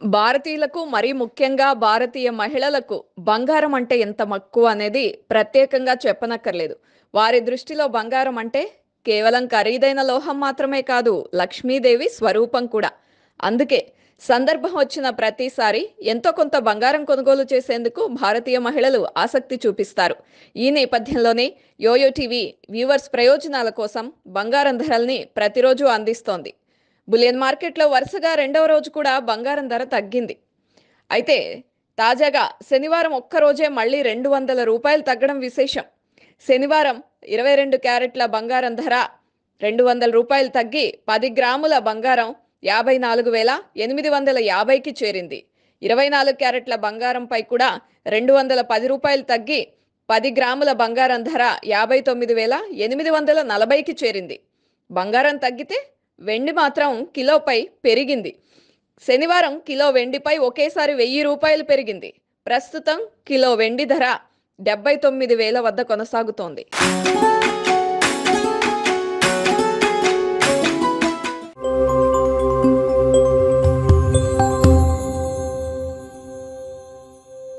భారతీయులకు మరీ ముఖ్యంగా భారతీయ మహిళలకు బంగారం అంటే ఎంత మక్కువ అనేది ప్రత్యేకంగా చెప్పనక్కర్లేదు వారి దృష్టిలో బంగారం అంటే కేవలం ఖరీదైన లోహం మాత్రమే కాదు లక్ష్మీదేవి స్వరూపం కూడా అందుకే సందర్భం వచ్చిన ప్రతిసారి ఎంతో కొంత బంగారం కొనుగోలు చేసేందుకు భారతీయ మహిళలు ఆసక్తి చూపిస్తారు ఈ నేపథ్యంలోనే యోయో టీవీ వ్యూవర్స్ ప్రయోజనాల కోసం బంగారం ధరల్ని ప్రతిరోజు అందిస్తోంది బులియన్ మార్కెట్లో వరుసగా రెండవ రోజు కూడా బంగారం ధర తగ్గింది అయితే తాజాగా శనివారం ఒక్కరోజే మళ్ళీ రెండు వందల రూపాయలు తగ్గడం విశేషం శనివారం ఇరవై రెండు క్యారెట్ల బంగారం ధర రెండు వందల రూపాయలు తగ్గి పది గ్రాముల బంగారం యాభై నాలుగు వేల ఎనిమిది వందల యాభైకి చేరింది ఇరవై నాలుగు క్యారెట్ల బంగారంపై కూడా రెండు వందల పది రూపాయలు తగ్గి పది గ్రాముల బంగారం ధర యాభై తొమ్మిది వేల ఎనిమిది వందల నలభైకి చేరింది బంగారం తగ్గితే వెండి మాత్రం కిలోపై పెరిగింది శనివారం కిలో వెండిపై ఒకేసారి వెయ్యి రూపాయలు పెరిగింది ప్రస్తుతం కిలో వెండి ధర డెబ్బై తొమ్మిది వేల వద్ద కొనసాగుతోంది